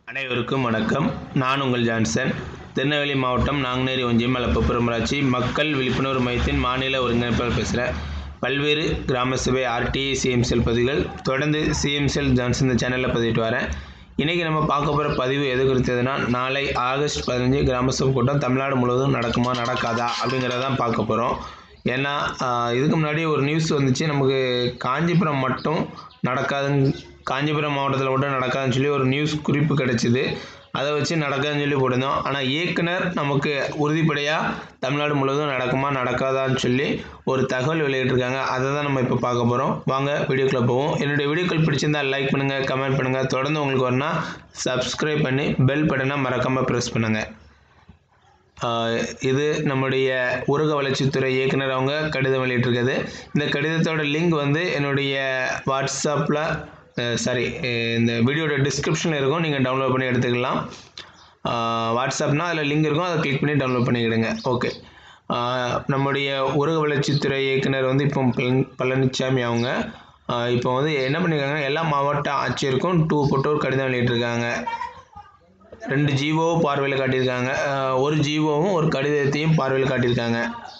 அனைவருக்கும் வணக்கம் நான் உங்கள் ஜான்சன் திருநெல்வேலி மாவட்டம் நாங்குநேரி ஒன்றியம் மலப்புப்புறமராட்சி மக்கள் விழிப்புணர்வு மையத்தின் மாநில ஒருங்கிணைப்பாளர் பேசுகிறேன் பல்வேறு கிராம சபை ஆர்டிஐ சிஎம்செல் பதிவுகள் தொடர்ந்து சிஎம்செல் ஜான்சன் இந்த சேனலில் பதிவிட்டு வரேன் இன்றைக்கி நம்ம பார்க்க போகிற பதிவு எது குறித்ததுன்னா நாளை ஆகஸ்ட் பதினஞ்சு கிராம சபை கூட்டம் தமிழ்நாடு முழுவதும் நடக்குமா நடக்காதா அப்படிங்கிறத தான் பார்க்க போகிறோம் ஏன்னா ஆஹ், இதுக்கு முன்னாடி ஒரு நியூஸ் வந்துச்சு நமக்கு காஞ்சிபுரம் மட்டும் நடக்காதுன்னு காஞ்சிபுரம் மாவட்டத்தில் மட்டும் நடக்காதுன்னு சொல்லி ஒரு நியூஸ் குறிப்பு கிடைச்சிது அதை வச்சு நடக்காதுன்னு சொல்லி போட்டிருந்தோம் ஆனால் இயக்குனர் நமக்கு உறுதிப்படையாக தமிழ்நாடு முழுவதும் நடக்குமா நடக்காதான்னு சொல்லி ஒரு தகவல் வெளியிட்டிருக்காங்க அதை தான் நம்ம இப்போ பார்க்க போகிறோம் வாங்க வீடியோக்குள்ளே போவோம் என்னுடைய வீடியோக்கள் பிடிச்சிருந்தால் லைக் பண்ணுங்கள் கமெண்ட் பண்ணுங்கள் தொடர்ந்து உங்களுக்கு வரணும்னா சப்ஸ்கிரைப் பண்ணி பெல் பட்டனை மறக்காமல் ப்ரெஸ் பண்ணுங்கள் ஆஹ் இது நம்முடைய ஊரக வளர்ச்சித்துறை இயக்குனர் அவங்க கடிதம் வெளியிட்டிருக்குது இந்த கடிதத்தோட லிங்க் வந்து என்னுடைய வாட்ஸ்அப்பில் சாரி இந்த வீடியோட டிஸ்கிரிப்ஷனில் இருக்கும் நீங்கள் டவுன்லோட் பண்ணி எடுத்துக்கலாம் ஆஹ் வாட்ஸ்அப்னா அதில் லிங்க் இருக்கும் அதை கிளிக் பண்ணி டவுன்லோட் பண்ணிக்கிடுங்க ஓகே ஆஹ் நம்முடைய ஊரக வளர்ச்சித்துறை இயக்குனர் வந்து இப்போ பழனி- பழனிசாமி அவங்க ஆஹ் இப்போ வந்து என்ன பண்ணியிருக்காங்க எல்லா மாவட்ட ஆட்சியருக்கும் டூ போட்டு ஒரு கடிதம் வெளியிட்டிருக்காங்க ரெண்டு ஜீவோவும் பார்வையில் காட்டியிருக்காங்க அஹ் ஒரு ஜீவோவும் ஒரு கடிதத்தையும் பார்வையில் காட்டியிருக்காங்க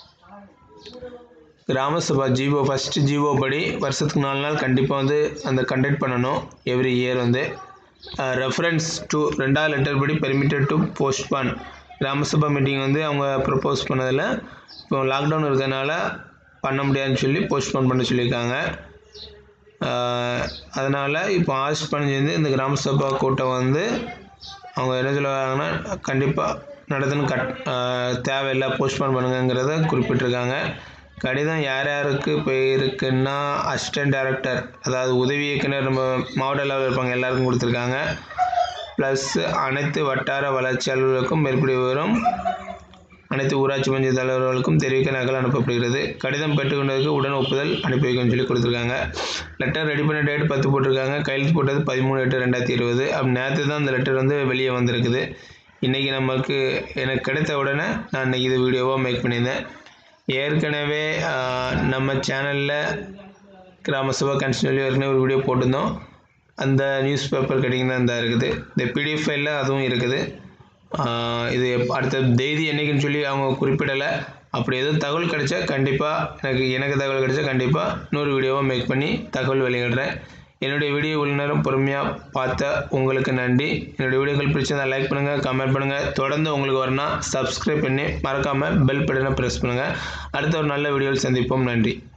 கிராம சபா ஜீவோ ஃபஸ்ட்டு ஜீவோ படி வருஷத்துக்கு நாலு நாள் கண்டிப்பாக வந்து அந்த கண்டக்ட் பண்ணணும் எவ்ரி இயர் வந்து ரெஃபரன்ஸ் டு ரெண்டாவது லெட்டர் படி permitted to postpone grama sabha meeting வந்து அவங்க ப்ரப்போஸ் பண்ணதில் இப்போ லாக்டவுன் இருக்கிறதுனால பண்ண முடியாதுன்னு சொல்லி போஸ்ட்போன் பண்ண சொல்லியிருக்காங்க அதனால் இப்போ ஆகஸ்ட் பதினஞ்சு வந்து இந்த கிராம சபா கூட்டம் வந்து அவங்க என்ன சொல்லுவாங்கன்னா கண்டிப்பாக நடத்தணும் கட் ஆஹ் தேவையில்லை போஸ்ட்போன் பண்ணுங்கங்கிறத குறிப்பிட்டிருக்காங்க கடிதம் யார் யாருக்கு போயிருக்குன்னா அசிஸ்டன்ட் டைரக்டர் அதாவது உதவி இயக்குனர் நம்ம மாவட்ட லெவலில் இருப்பாங்க எல்லாருக்கும் கொடுத்துருக்காங்க ப்ளஸ் அனைத்து வட்டார வளர்ச்சி அலுவலருக்கும் மேற்படி விவரம் அனைத்து ஊராட்சி பஞ்சாயத்து தலைவர்களுக்கும் தெரிவிக்க நகல் அனுப்பப்படுகிறது கடிதம் பெற்றுக்கொண்டதுக்கு உடன் ஒப்புதல் அனுப்பி வைக்கணும்னு சொல்லி கொடுத்துருக்காங்க லெட்டர் ரெடி பண்ண டேட் பத்து போட்டிருக்காங்க கையெழுத்து போட்டது பதிமூணு எட்டு ரெண்டாயிரத்தி இருபது அப்படி நேற்று தான் அந்த லெட்டர் வந்து வெளியே வந்திருக்குது இன்றைக்கி நமக்கு எனக்கு கிடைத்த உடனே நான் இன்றைக்கி இது வீடியோவாக மேக் பண்ணியிருந்தேன் ஏற்கனவே ஆஹ், நம்ம சேனலில் கிராம சபா கன்ஸ்டியூலி ஏற்கனவே ஒரு வீடியோ போட்டிருந்தோம் அந்த நியூஸ் பேப்பர் கட்டிங் தான் இந்த இருக்குது இந்த பிடிஎஃப் ஃபைலில் அதுவும் இருக்குது ஆஹ் இது எப்ப- அடுத்த தேதி என்னைக்குன்னு சொல்லி அவங்க குறிப்பிடலை அப்படி எதுவும் தகவல் கிடைச்சா கண்டிப்பாக எனக்கு எனக்கு தகவல் கிடைச்சா கண்டிப்பாக இன்னொரு வீடியோவாக மேக் பண்ணி தகவல் வெளியிடுறேன் என்னுடைய வீடியோ இவ்வளோ நேரம் பொறுமையாக பார்த்த உங்களுக்கு நன்றி என்னுடைய வீடியோக்கள் பிடிச்சிருந்தா லைக் பண்ணுங்கள் கமெண்ட் பண்ணுங்கள் தொடர்ந்து உங்களுக்கு வரணும் சப்ஸ்கிரைப் பண்ணி மறக்காமல் பெல் பட்டனை ப்ரெஸ் பண்ணுங்கள் அடுத்த ஒரு நல்ல வீடியோவில் சந்திப்போம் நன்றி